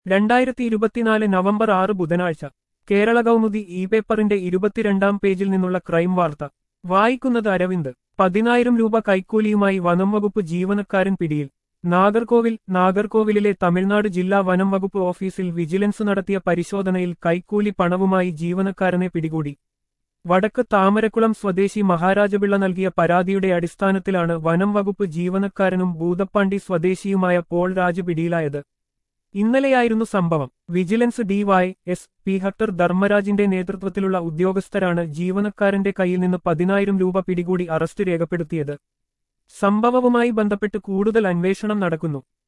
രണ്ടായിരത്തി ഇരുപത്തിനാല് നവംബർ ആറ് ബുധനാഴ്ച കേരള കൗമുദി ഇ പേപ്പറിന്റെ ഇരുപത്തിരണ്ടാം പേജിൽ നിന്നുള്ള ക്രൈം വാർത്ത വായിക്കുന്നത് അരവിന്ദ് പതിനായിരം രൂപ കൈക്കൂലിയുമായി വനം വകുപ്പ് ജീവനക്കാരൻ പിടിയിൽ നാഗർകോവിൽ നാഗർകോവിലിലെ തമിഴ്നാട് ജില്ലാ വനം വകുപ്പ് ഓഫീസിൽ വിജിലൻസ് നടത്തിയ പരിശോധനയിൽ കൈക്കൂലി പണവുമായി ജീവനക്കാരനെ പിടികൂടി വടക്ക് താമരക്കുളം സ്വദേശി മഹാരാജപിള്ള നൽകിയ പരാതിയുടെ അടിസ്ഥാനത്തിലാണ് വനം വകുപ്പ് ജീവനക്കാരനും ഭൂതപ്പാണ്ടി സ്വദേശിയുമായ പോൾ രാജ് പിടിയിലായത് ഇന്നലെയായിരുന്നു സംഭവം vigilance DY S P Hector ധർമ്മരാജിന്റെ നേതൃത്വത്തിലുള്ള ഉദ്യോഗസ്ഥരാണ് ജീവനക്കാരന്റെ കയ്യിൽ നിന്ന് പതിനായിരം രൂപ പിടികൂടി അറസ്റ്റ് രേഖപ്പെടുത്തിയത് സംഭവവുമായി ബന്ധപ്പെട്ട് കൂടുതൽ അന്വേഷണം നടക്കുന്നു